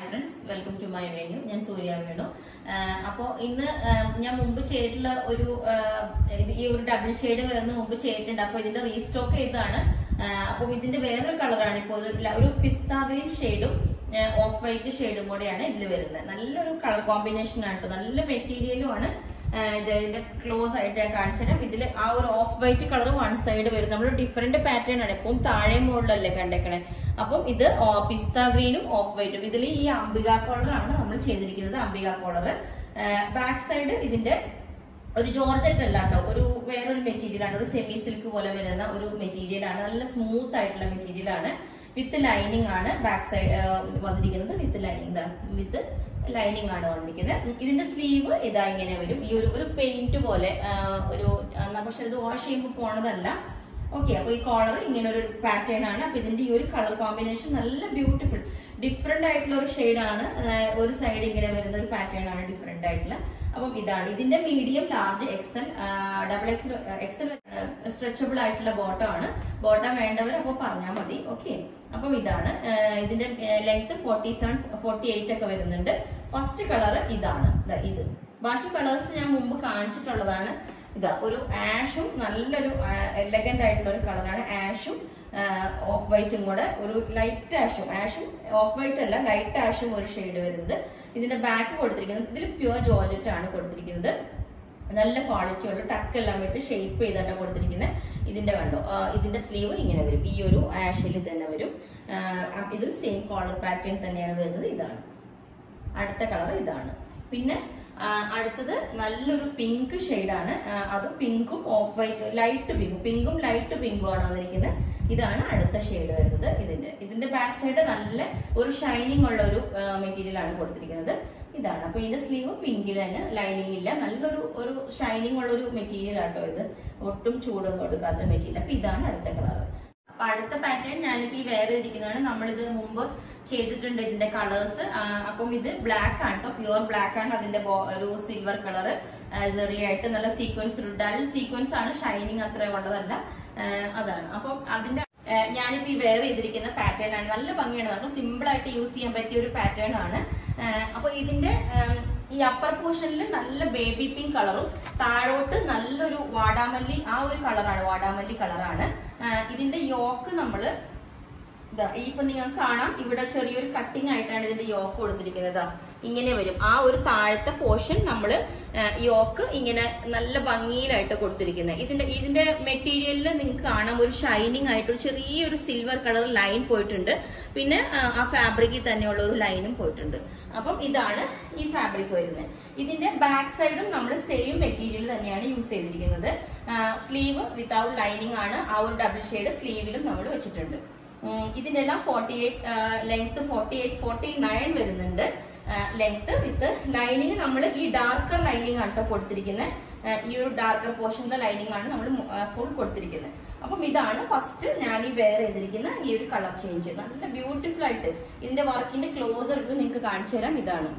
Friends welcome to my venue ഞാൻ സൂര്യ വേണു അപ്പോൾ ഇന്ന് ആ, ഞാൻ മുമ്പ് ചെയ്തിട്ടുള്ള ഒരു ആ, ഇത് ഈ ഒരു ഡബിൾ ഷെയ്ഡ് വരുന്ന മുമ്പ് ചെയ്തിട്ടുണ്ട് അപ്പോൾ ഇതിന്റെ റീസ്റ്റോക്ക് ചെയ്തതാണ് അപ്പോൾ ഇതിന്റെ വേറൊരു കളറാണ് ഇപ്പോൾ ഇത് ല- ഒരു പിസ്ത ഗ്രീൻ ഷെയ്ഡും ഓഫ് വൈറ്റ് ഷെയ്ഡും കൂടെയാണ് ഇതിൽ വരുന്നത് നല്ലൊരു കളർ കോമ്പിനേഷൻ ആണ് കേട്ടോ നല്ല മെറ്റീരിയലും ആണ് ആ, ഇത് ഇതിന്റെ ക്ലോസ് ആയിട്ട് ഞാൻ കാണിച്ചു തരാം ഇതിൽ ആ ഒരു off white colour one side വരും നമ്മൾ ഡിഫറെന്റ് പാറ്റേൺ ആണ് എപ്പോഴും താഴെ മുകളിലല്ലേ കണ്ടേക്കണേ അപ്പം ഇത് പിസ്ത ഗ്രീനും ഓഫ് വൈറ്റും ഇതിൽ ഈ അംബിക കോളർ ആണ് നമ്മൾ ചെയ്തിരിക്കുന്നത് അംബിക കോളർ ബാക്ക് സൈഡ് ഇതിന്റെ ഒരു ജോർജറ്റ് അല്ല കേട്ടോ ഒരു വേറൊരു മെറ്റീരിയൽ ആണ് ഒരു സെമി സിൽക്ക് പോലെ വരുന്ന ഒരു മെറ്റീരിയൽ ആണ് നല്ല സ്മൂത്ത് ആയിട്ടുള്ള മെറ്റീരിയൽ ആണ് വിത്ത് ലൈനിങ് ആണ് ബാക്ക് സൈഡ് വന്നിരിക്കുന്നത് വിത്ത് ലൈനിങ് വിത്ത് ലൈനിങ് ആണ് വന്നിരിക്കുന്നത് ഇതിന്റെ സ്ലീവ് ഇതാ ഇങ്ങനെ വരും ഈ ഒരു ഒരു പെയിന്റ് പോലെ ആ, ഒരു ആ, പക്ഷെ ഇത് വാഷ് ചെയ്യുമ്പോൾ പോണതല്ല ഓക്കെ അപ്പൊ ഈ കോളർ ഇങ്ങനെ ഒരു പാറ്റേൺ ആണ് അപ്പൊ ഇതിന്റെ ഈ ഒരു കളർ കോമ്പിനേഷൻ നല്ല ബ്യൂട്ടിഫുൾ ഡിഫറെന്റ് ആയിട്ടുള്ള ഒരു ഷെയ്ഡ് ആണ് ആ, ഒരു സൈഡ് ഇങ്ങനെ വരുന്ന ഒരു പാറ്റേൺ ആണ് ഡിഫറെന്റ് ആയിട്ടുള്ള അപ്പം ഇതാണ് ഇതിന്റെ medium large XL double XL XL stretchable ആയിട്ടുള്ള ബോട്ടം ആണ് ബോട്ടം വേണ്ടവർ അപ്പോൾ പറഞ്ഞാൽ മതി ഓക്കെ അപ്പം ഇതാണ് ആ, ഇതിന്റെ length forty seven forty eight ഒക്കെ വരുന്നുണ്ട് ഫസ്റ്റ് കളർ ഇതാണ് ദാ ഇത് ബാക്കി കളേഴ്സ് ഞാൻ മുമ്പ് കാണിച്ചിട്ടുള്ളതാണ് ഇതാ ഒരു ആഷും നല്ലൊരു എലഗന്റ് ആയിട്ടുള്ള ഒരു കളറാണ് ആഷും ഓഫ് വൈറ്റും കൂടെ ഒരു ലൈറ്റ് ആഷും ആഷും ഓഫ് വൈറ്റ് അല്ല ലൈറ്റ് ആഷും ഒരു ഷെയ്ഡ് വരുന്നത് ഇതിന്റെ ബാക്ക് കൊടുത്തിരിക്കുന്നത് ഇതിൽ പ്യുവർ ജോർജറ്റ് ആണ് കൊടുത്തിരിക്കുന്നത് നല്ല ക്വാളിറ്റി ഉള്ള ടക്ക് എല്ലാം വിട്ട് ഷേപ്പ് ചെയ്താണ് കൊടുത്തിരിക്കുന്നത് ഇതിന്റെ കണ്ടോ ആ, ഇതിന്റെ സ്ലീവ് ഇങ്ങനെ വരും ഈ ഒരു ആഷിൽ തന്നെ വരും ആ, ഇതും സെയിം കോളർ പാറ്റേൺ തന്നെയാണ് വരുന്നത് ഇതാണ് അടുത്ത കളർ ഇതാണ് പിന്നെ ആ, അടുത്തത് നല്ലൊരു പിങ്ക് ഷെയ്ഡാണ് അതും പിങ്കും ഓഫ് വൈറ്റ് ലൈറ്റ് പിങ്കും പിങ്കും ലൈറ്റ് പിങ്കും ആണ് വന്നിരിക്കുന്നത് ഇതാണ് അടുത്ത ഷെയ്ഡ് വരുന്നത് ഇതിന്റെ ഇതിന്റെ ബാക്ക് സൈഡ് നല്ല ഒരു ഷൈനിങ് ഉള്ള ഒരു മെറ്റീരിയൽ ആണ് കൊടുത്തിരിക്കുന്നത് ഇതാണ് അപ്പൊ ഇതിന്റെ സ്ലീവ് പിങ്കിൽ തന്നെ ലൈനിങ് ഇല്ല നല്ലൊരു ഒരു ഷൈനിങ് ഉള്ള ഒരു മെറ്റീരിയൽ ആട്ടോ ഇത് ഒട്ടും ചൂടൊന്നും കൊടുക്കാത്ത മെറ്റീരിയൽ അപ്പൊ ഇതാണ് അടുത്ത കളർ അപ്പൊ അടുത്ത പാറ്റേൺ ഞാനിപ്പോ ഈ വേറെ ഇരിക്കുന്നതാണ് നമ്മളിത് മുമ്പ് ചെയ്തിട്ടുണ്ട് ഇതിന്റെ കളേഴ്സ് അപ്പം ഇത് ബ്ലാക്ക് ആണ് കേട്ടോ പ്യുവർ ബ്ലാക്ക് ആണ് അതിന്റെ ബോ- ഒരു സിൽവർ കളർ ആയിട്ട് നല്ല സീക്വൻസ് ഒരു ഡൾ സീക്വൻസ് ആണ് ഷൈനിങ് അത്ര ഉള്ളതല്ല ആ, അതാണ് അപ്പം അതിന്റെ ആ, ഞാനിപ്പോ ഈ വേറെ ചെയ്തിരിക്കുന്ന പാറ്റേൺ ആണ് നല്ല ഭംഗിയാണ് നമുക്ക് സിമ്പിൾ ആയിട്ട് യൂസ് ചെയ്യാൻ പറ്റിയ ഒരു പാറ്റേൺ ആണ് ആ, അപ്പൊ ഇതിന്റെ ഉം, ഈ അപ്പർ പോർഷനിൽ നല്ല ബേബി പിങ്ക് കളറും താഴോട്ട് നല്ലൊരു വാടാമല്ലി ആ ഒരു കളറാണ് വാടാമല്ലി കളറാണ് ഇതിന്റെ യോക്ക് നമ്മള് ഇതാ ഇപ്പൊ നിങ്ങൾക്ക് കാണാം ഇവിടെ ചെറിയൊരു കട്ടിങ് ആയിട്ടാണ് ഇതിന്റെ യോക്ക് കൊടുത്തിരിക്കുന്നത് ദാ ഇങ്ങനെ വരും ആ ഒരു താഴത്തെ പോർഷൻ നമ്മൾ യോക്ക് ഇങ്ങനെ നല്ല ഭംഗിയിലായിട്ട് കൊടുത്തിരിക്കുന്നത് ഇതിന്റെ ഇതിന്റെ മെറ്റീരിയലിൽ നിങ്ങൾക്ക് കാണാം ഒരു ഷൈനിങ് ആയിട്ട് ഒരു ചെറിയൊരു സിൽവർ കളർ ലൈൻ പോയിട്ടുണ്ട് പിന്നെ ആ, ആ ഫാബ്രിക്കിൽ തന്നെയുള്ള ഒരു ലൈനും പോയിട്ടുണ്ട് അപ്പം ഇതാണ് ഈ ഫാബ്രിക് വരുന്നത് ഇതിന്റെ ബാക്ക് സൈഡും നമ്മൾ സെയിം മെറ്റീരിയൽ തന്നെയാണ് യൂസ് ചെയ്തിരിക്കുന്നത് സ്ലീവ് വിത്തൗട്ട് ലൈനിങ് ആണ് ആ ഒരു ഡബിൾ ഷെയ്ഡ് സ്ലീവിലും നമ്മൾ വെച്ചിട്ടുണ്ട് ഉം, ഇതിനെല്ലാം forty eight length forty eight forty nine വരുന്നുണ്ട് ലെങ്ത് വിത്ത് ലൈനിങ് നമ്മൾ ഈ ഡാർക്കർ ലൈനിങ് ആണ് ട്ടോ കൊടുത്തിരിക്കുന്നത് ഈ ഒരു ഡാർക്കർ പോർഷനിലെ ലൈനിങ് ആണ് നമ്മൾ ഫുൾ കൊടുത്തിരിക്കുന്നത് അപ്പം ഇതാണ് ഫസ്റ്റ് ഞാൻ ഈ വെയർ ചെയ്തിരിക്കുന്ന ഈ ഒരു കളർ ചേഞ്ച് നല്ല ബ്യൂട്ടിഫുൾ ആയിട്ട് ഇതിന്റെ വർക്കിന്റെ ക്ലോസർ നിങ്ങൾക്ക് കാണിച്ചു തരാം ഇതാണ്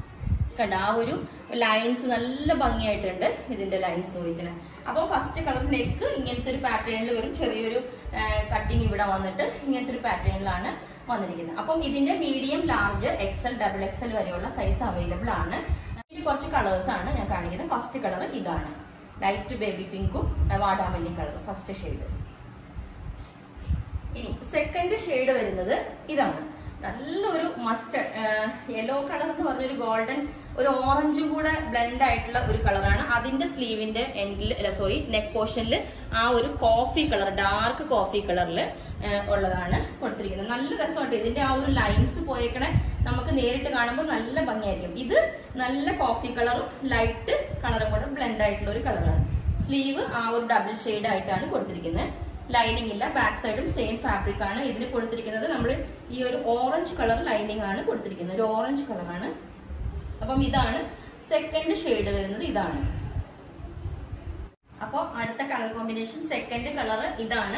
കണ്ട ആ ഒരു ലൈൻസ് നല്ല ഭംഗിയായിട്ടുണ്ട് ഇതിന്റെ ലൈൻസ് ചോദിക്കുന്നത് അപ്പോൾ ഫസ്റ്റ് കളർ നെക്ക് ഇങ്ങനത്തെ ഒരു പാറ്റേണിൽ വരും ചെറിയൊരു കട്ടിങ് ഇവിടെ വന്നിട്ട് ഇങ്ങനത്തെ ഒരു പാറ്റേണിലാണ് വന്നിരിക്കുന്നത് അപ്പം ഇതിന്റെ medium large XL double XL വരെയുള്ള സൈസ് അവൈലബിൾ ആണ് ഇതിൽ കുറച്ച് കളേഴ്സ് ആണ് ഞാൻ കാണിക്കുന്നത് ഫസ്റ്റ് കളർ ഇതാണ് ലൈറ്റ് ബേബി പിങ്കും വാടാമല്ലി കളർ ഫസ്റ്റ് ഷെയ്ഡ് ഇനി സെക്കൻഡ് ഷെയ്ഡ് വരുന്നത് ഇതാണ് നല്ലൊരു മസ്റ്റർഡ് യെല്ലോ കളർ എന്ന് പറഞ്ഞൊരു ഗോൾഡൻ ഒരു ഓറഞ്ചും കൂടെ ബ്ലെൻഡ് ആയിട്ടുള്ള ഒരു കളറാണ് അതിന്റെ സ്ലീവിന്റെ എൻഡിൽ സോറി നെക്ക് പോർഷനിൽ ആ ഒരു കോഫി കളർ ഡാർക്ക് കോഫി കളറിൽ ഉള്ളതാണ് കൊടുത്തിരിക്കുന്നത് നല്ല രസമായിട്ട് ഇതിന്റെ ആ ഒരു ലൈൻസ് പോയേക്കണേ നമുക്ക് നേരിട്ട് കാണുമ്പോൾ നല്ല ഭംഗിയായിരിക്കും ഇത് നല്ല കോഫി കളറും ലൈറ്റ് കളറും കൂടെ ബ്ലെൻഡ് ആയിട്ടുള്ള ഒരു കളറാണ് സ്ലീവ് ആ ഒരു ഡബിൾ ഷെയ്ഡ് ആയിട്ടാണ് കൊടുത്തിരിക്കുന്നത് ലൈനിങ് ഇല്ല ബാക്ക് സൈഡും സെയിം ഫാബ്രിക് ആണ് ഇതിന് കൊടുത്തിരിക്കുന്നത് നമ്മൾ ഈ ഒരു ഓറഞ്ച് കളർ ലൈനിങ് ആണ് കൊടുത്തിരിക്കുന്നത് ഒരു ഓറഞ്ച് കളറാണ് അപ്പം ഇതാണ് സെക്കൻഡ് ഷെയ്ഡ് വരുന്നത് ഇതാണ് അപ്പോൾ അടുത്ത കളർ കോമ്പിനേഷൻ സെക്കൻഡ് കളർ ഇതാണ്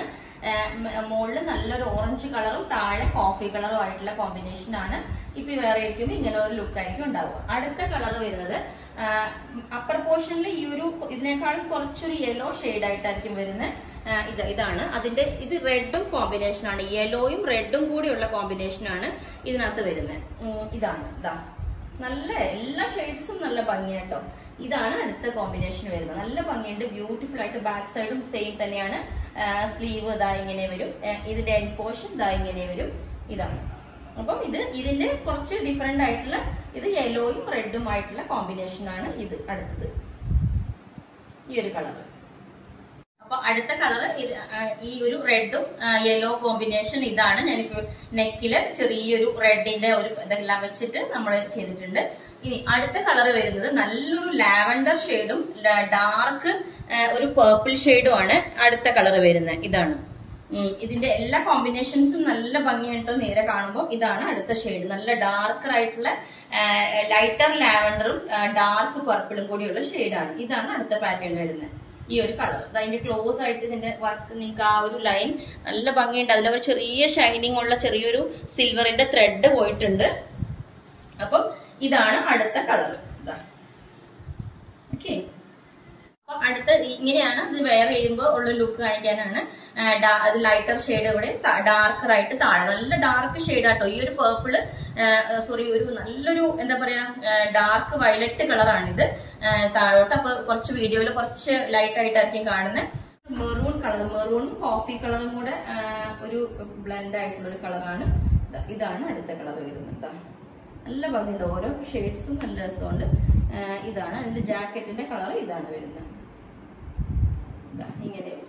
മുകളിൽ നല്ലൊരു ഓറഞ്ച് കളറും താഴെ കോഫി കളറും ആയിട്ടുള്ള കോമ്പിനേഷൻ ആണ് ഇപ്പൊ വേറെ ആയിരിക്കും ഇങ്ങനെ ഒരു ലുക്ക് ആയിരിക്കും ഉണ്ടാവുക അടുത്ത കളർ വരുന്നത് അപ്പർ പോർഷനിൽ ഈ ഒരു ഇതിനേക്കാളും കുറച്ചൊരു യെല്ലോ ഷെയ്ഡ് ആയിട്ടായിരിക്കും വരുന്നത് ഇത് ഇതാണ് അതിന്റെ ഇത് റെഡും കോമ്പിനേഷൻ ആണ് യെല്ലോയും റെഡും കൂടിയുള്ള കോമ്പിനേഷൻ ആണ് ഇതിനകത്ത് വരുന്നത് ഇതാണ് ഇതാ നല്ല എല്ലാ ഷെയ്ഡ്സും നല്ല ഭംഗിയാട്ടോ ഇതാണ് അടുത്ത കോമ്പിനേഷൻ വരുന്നത് നല്ല ഭംഗിയുണ്ട് ബ്യൂട്ടിഫുൾ ആയിട്ട് ബാക്ക് സൈഡും സെയിം തന്നെയാണ് സ്ലീവ് ഇതാ ഇങ്ങനെ വരും ആ, ഇതിന്റെ എൻഡ് പോർഷൻ ഇതാ ഇങ്ങനെ വരും ഇതാണ് അപ്പം ഇത് ഇതിന്റെ കുറച്ച് ഡിഫറെന്റ് ആയിട്ടുള്ള ഇത് യെല്ലോയും റെഡും ആയിട്ടുള്ള കോമ്പിനേഷൻ ആണ് ഇത് അടുത്തത് ഈ ഒരു കളർ അപ്പൊ അടുത്ത കളർ ഇത് ആ, ഈ ഒരു റെഡും യെല്ലോ കോമ്പിനേഷൻ ഇതാണ് ഞാനിപ്പോ നെക്കില് ചെറിയൊരു റെഡിന്റെ ഒരു ഇതെല്ലാം വെച്ചിട്ട് നമ്മൾ ചെയ്തിട്ടുണ്ട് ഇനി അടുത്ത കളർ വരുന്നത് നല്ലൊരു ലാവൻഡർ ഷെയ്ഡും ഡാർക്ക് ഒരു പേർപ്പിൾ ഷെയ്ഡും ആണ് അടുത്ത കളർ വരുന്നത് ഇതാണ് ഉം, ഇതിന്റെ എല്ലാ കോമ്പിനേഷൻസും നല്ല ഭംഗിയായിട്ടോ നേരെ കാണുമ്പോൾ ഇതാണ് അടുത്ത ഷെയ്ഡ് നല്ല ഡാർക്കർ ആയിട്ടുള്ള ലൈറ്റർ ലാവൻഡറും ഡാർക്ക് പർപ്പിളും കൂടിയുള്ള ഷെയ്ഡാണ് ഇതാണ് അടുത്ത പാറ്റേൺ വരുന്നത് ഈ ഒരു കളർ അതിന്റെ ക്ലോസ് ആയിട്ട് ഇതിന്റെ വർക്ക് നിങ്ങൾക്ക് ആ ഒരു ലൈൻ നല്ല ഭംഗിയുണ്ട് അതിൽ ഒരു ചെറിയ ഷൈനിങ് ഉള്ള ചെറിയൊരു സിൽവറിന്റെ ത്രെഡ് പോയിട്ടുണ്ട് അപ്പം ഇതാണ് അടുത്ത കളർ ഇതാ ഓക്കെ അപ്പൊ അടുത്ത ഇങ്ങനെയാണ് ഇത് വെയർ ചെയ്യുമ്പോൾ ഉള്ള ലുക്ക് കാണിക്കാനാണ് ആ, ഡാ- അത് ലൈറ്റർ ഷെയ്ഡ് ഇവിടെ ഡാർക്കർ ആയിട്ട് താഴെ നല്ല ഡാർക്ക് ഷെയ്ഡ് ആട്ടോ ഈ ഒരു പേർപ്പിള് സോറി ഒരു നല്ലൊരു എന്താ പറയാ ഡാർക്ക് വയലറ്റ് കളറാണിത് താഴോട്ട് അപ്പൊ കുറച്ച് വീഡിയോയിൽ കുറച്ച് ലൈറ്റ് ആയിട്ടായിരിക്കും കാണുന്നത് മെറൂൺ കളർ മെറൂണും കോഫി കളറും കൂടെ ആ, ഒരു ബ്ലെൻഡ് ആയിട്ടുള്ള ഒരു കളറാണ് ഇതാണ് അടുത്ത കളർ വരുന്നത് ഇതാ. നല്ല ഭംഗിയുണ്ട് ഓരോ ഷെയ്ഡ്സും നല്ല രസമുണ്ട് ആ, ഇതാണ് അതിന്റെ ജാക്കറ്റിന്റെ കളർ ഇതാണ് വരുന്നത് ഇതാ, ഇങ്ങനെ വരും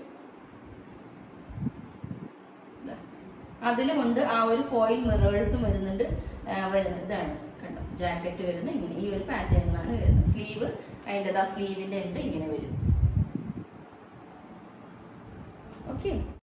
ഇതാ. അതിലുമുണ്ട് ആ ഒരു ഫോയിൽ മിറേഴ്സും വരുന്നുണ്ട് ആ, വരുന്നത് ഇതാണ് കണ്ടോ ജാക്കറ്റ് വരുന്നത് ഇങ്ങനെ ഈ ഒരു പാറ്റേണിലാണ് വരുന്നത് സ്ലീവ് അതിൻ്റെ ആ സ്ലീവിന്റെ ഉണ്ട് ഇങ്ങനെ വരും ഓക്കെ